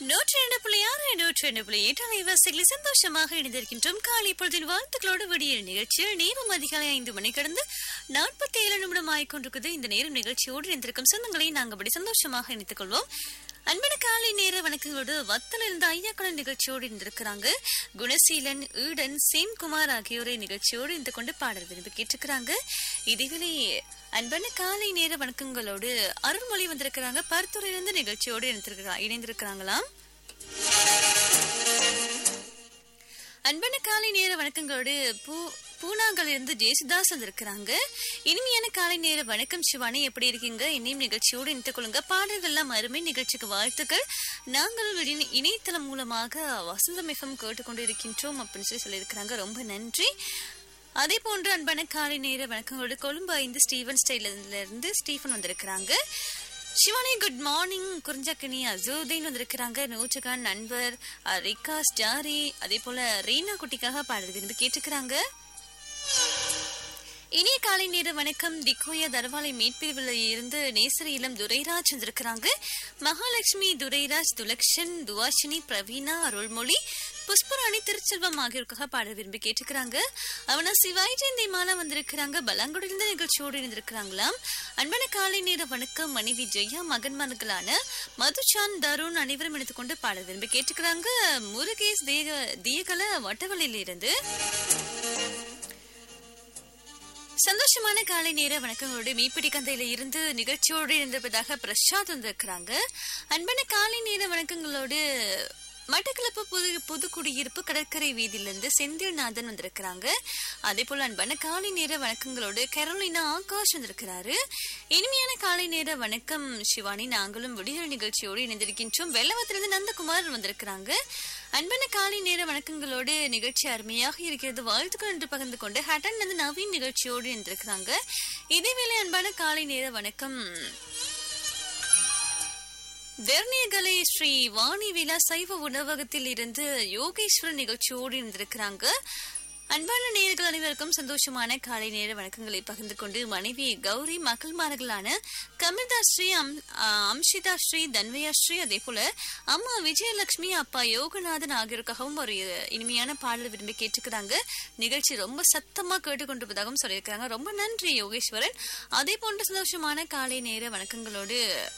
நூற்றி ரெண்டு புள்ளி ஆறு நூற்றி ரெண்டு புள்ளி எட்டு அலைவாசிகளை சந்தோஷமாக இணைந்திருக்கின்றோம் காலை பொழுதின் வாழ்த்துக்களோடு விடிய நிகழ்ச்சியில் நேரம் அதிகாலை ஐந்து மணி கடந்து நாற்பத்தி ஏழு நிமிடம் ஆகிக்கொண்டிருக்குது இந்த நேரம் நிகழ்ச்சியோடு இணைந்திருக்கும் சொந்தங்களை நாங்கள் அப்படி சந்தோஷமாக இணைத்துக் கொள்வோம் அன்பான காலை நேர வணக்கங்களோடு வத்தல் இருந்த ஐயாக்களின் நிகழ்ச்சியோடு இருந்திருக்கிறாங்க குணசீலன் ஈடன் சேம்குமார் ஆகியோரை நிகழ்ச்சியோடு இருந்து கொண்டு பாடல் விரும்பி கேட்டிருக்கிறாங்க இதேவேளை அன்பான காலை நேர வணக்கங்களோடு அருள்மொழி வந்திருக்கிறாங்க பருத்துறையிலிருந்து நிகழ்ச்சியோடு இணைந்திருக்கிறா இணைந்திருக்கிறாங்களாம் அன்பான காலை நேர வணக்கங்களோடு பூ பூனாங்கல் இருந்து ஜேசுதாஸ் வந்திருக்கிறாங்க இனிமையான காலை நேர வணக்கம் சிவானி எப்படி இருக்கீங்க இன்னும் நிகழ்ச்சியோடு இணைத்துக் கொள்ளுங்க பாடல்கள்லாம் அருமை நிகழ்ச்சிக்கு வாழ்த்துக்கள் நாங்கள் வெளி- இணையதளம் மூலமாக வசந்தம் எஃப்எம் கேட்டுக்கொண்டு இருக்கின்றோம் அப்படின்னு சொல்லி சொல்லியிருக்கிறாங்க ரொம்ப நன்றி அதே போன்று அன்பான காலை நேர வணக்கங்களோடு கொழும்பு ஐந்து ஸ்டீவன் ஸ்டைல இருந்து ஸ்டீஃபன் வந்திருக்கிறாங்க சிவானி குட் மார்னிங் குறிஞ்சக்கனி அசூதீன் வந்திருக்கிறாங்க நூற்றுகான் நண்பர் அஹ், ரிகாஸ் ஜாரி அதே போல ரீனா குட்டிக்காக பாடல் விரும்பி கேட்டுக்கிறாங்க இனிய காலை நேர வணக்கம் திக்கோயா தரவாலை மீட்பிரிவில் இருந்து நேசரி இளம் துரைராஜ் வந்திருக்கிறாங்க மகாலட்சுமி துரைராஜ் துலக்ஷன் துவாஷினி பிரவீனா அருள்மொழி புஷ்பராணி திருச்செல்வம் ஆகியோருக்காக பாட விரும்பி கேட்டுக்கிறாங்க அவனா சிவாய் ஜெயந்தி மாலா வந்திருக்கிறாங்க பலாங்குடிலிருந்து நிகழ்ச்சியோடு இருந்திருக்கிறாங்களாம் அன்பான காலை நேர வணக்கம் மனைவி ஜெயா மகன்மார்களான மதுச்சான் தருண் அனைவரும் எடுத்துக்கொண்டு பாட விரும்பி கேட்டுக்கிறாங்க முருகேஷ் தேக தியகல வட்டவழியில இருந்து சந்தோஷமான காலை நேர வணக்கங்களோடு மீப்பிடி கந்தையில இருந்து நிகழ்ச்சியோடு இருந்திருப்பதாக பிரசாத் வந்திருக்கிறாங்க அன்பான காலை நேர வணக்கங்களோடு மட்டக்களப்பு புது புதுக்குடியிருப்பு கடற்கரை வீதியிலிருந்து செந்தில்நாதன் வந்திருக்கிறாங்க அதே போல அன்பான காலை நேர வணக்கங்களோடு கரோலினா ஆகாஷ் வந்திருக்கிறாரு இனிமையான காலை நேர வணக்கம் சிவானி நாங்களும் விடியல் நிகழ்ச்சியோடு இணைந்திருக்கின்றோம் வெள்ளவத்திலிருந்து நந்தகுமார் வந்திருக்கிறாங்க அன்பான காலை நேர வணக்கங்களோடு நிகழ்ச்சி அருமையாக இருக்கிறது வாழ்த்துக்கள் என்று பகிர்ந்து கொண்டு ஹட்டன் வந்து நவீன் நிகழ்ச்சியோடு இருந்திருக்கிறாங்க இதேவேளை அன்பான காலை நேர வணக்கம் வெர்னியகலை ஸ்ரீ வாணி விழா சைவ உணவகத்தில் இருந்து யோகேஸ்வரன் நிகழ்ச்சியோடு இருந்திருக்கிறாங்க அன்பான நேயர்கள் அனைவருக்கும் சந்தோஷமான காலை நேர வணக்கங்களை பகிர்ந்து கொண்டு மனைவி கௌரி மகள்மார்களான கமிதா ஸ்ரீ அம் ஆ, அம்ஷிதா ஸ்ரீ தன்வயா ஸ்ரீ அதே போல அம்மா விஜயலட்சுமி அப்பா யோகநாதன் ஆகியோருக்காகவும் ஒரு இனிமையான பாடல் விரும்பி கேட்டுக்கிறாங்க நிகழ்ச்சி ரொம்ப சத்தமா கேட்டுக்கொண்டிருப்பதாகவும் சொல்லியிருக்கிறாங்க ரொம்ப நன்றி யோகேஸ்வரன் அதே போன்ற சந்தோஷமான காலை நேர வணக்கங்களோடு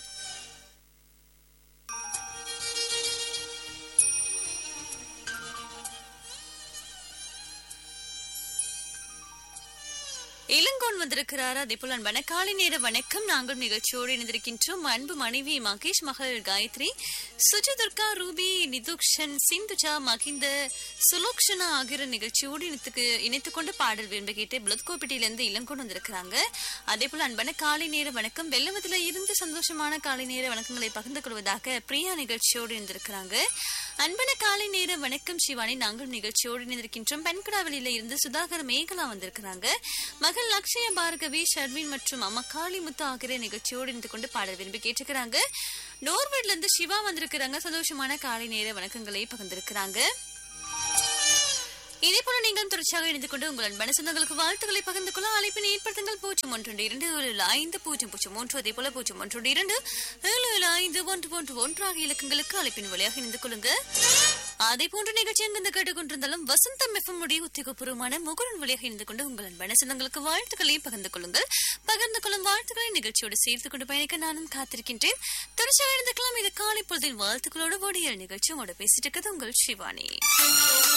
இளங்கோன் வந்திருக்கிறார் அதே போல அன்பான காலை நேர வணக்கம் நாங்கள் நிகழ்ச்சியோடு இணைந்திருக்கின்றோம் அன்பு மனைவி மகேஷ் மகள் காயத்ரி சுஜதுர்கா ரூபி நிதுக்ஷன் சிந்துஜா மகிந்த சுலோக்ஷனா ஆகியோர் நிகழ்ச்சியோடு இணைத்துக்கு இணைத்துக் கொண்டு பாடல் விரும்பி கேட்டு புளத்கோப்பட்டியிலிருந்து இளங்கோன் வந்திருக்கிறாங்க அதே போல அன்பான காலை நேர வணக்கம் வெள்ளவத்துல இருந்து சந்தோஷமான காலை நேர வணக்கங்களை பகிர்ந்து கொள்வதாக பிரியா நிகழ்ச்சியோடு இருந்திருக்கிறாங்க அன்பான காலை நேர வணக்கம் சிவானி நாங்கள் நிகழ்ச்சியோடு இணைந்திருக்கின்றோம் பெண்குடாவளியில இருந்து சுதாகர் மேகலா வந்திருக்கிறாங்க மகள் அக்ஷய பார்கவி ஷர்வின் மற்றும் அம்மா காளிமுத்து ஆகிய நிகழ்ச்சியோடு இணைந்து கொண்டு பாடல் விரும்பி கேட்டுக்கிறாங்க நோர்வேட்ல இருந்து சிவா வந்திருக்கிறாங்க சந்தோஷமான காலை நேர வணக்கங்களை பகிர்ந்திருக்கிறாங்க இதே போல நீங்களும் தொடர்ச்சியாக இணைந்து கொண்டு உங்கள் அன்பான சொந்தங்களுக்கு வாழ்த்துக்களை பகிர்ந்து கொள்ள அழைப்பினை ஏற்படுத்துங்கள் பூஜ்ஜியம் ஒன்று இரண்டு ஏழு ஏழு ஐந்து பூஜ்ஜியம் பூஜ்ஜியம் ஒன்று அதே போல பூஜ்ஜியம் ஒன்று இரண்டு ஏழு ஏழு ஐந்து ஒன்று ஒன்று ஒன்று ஆகிய இலக்கங்களுக்கு அழைப்பின் வழியாக இணைந்து கொள்ளுங்க அதே போன்ற நிகழ்ச்சி எங்கிருந்து கேட்டுக்கொண்டிருந்தாலும் வசந்தம் எஃப்எம் உடைய உத்தியோகபூர்வமான முகரன் வழியாக இணைந்து கொண்டு உங்கள் அன்பான சொந்தங்களுக்கு வாழ்த்துக்களையும் பகிர்ந்து கொள்ளுங்கள் பகிர்ந்து கொள்ளும் வாழ்த்துக்களை நிகழ்ச்சியோடு சேர்த்து கொண்டு பயணிக்க நானும் காத்திருக்கின்றேன் தொடர்ச்சியாக இருந்துக்கலாம் இது காலை பொழுதின் வாழ்த்துக்களோடு ஓடியல் நிகழ்ச்சி உங்களோட பேசிட்டு இருக்கிறது உங்கள் சிவானி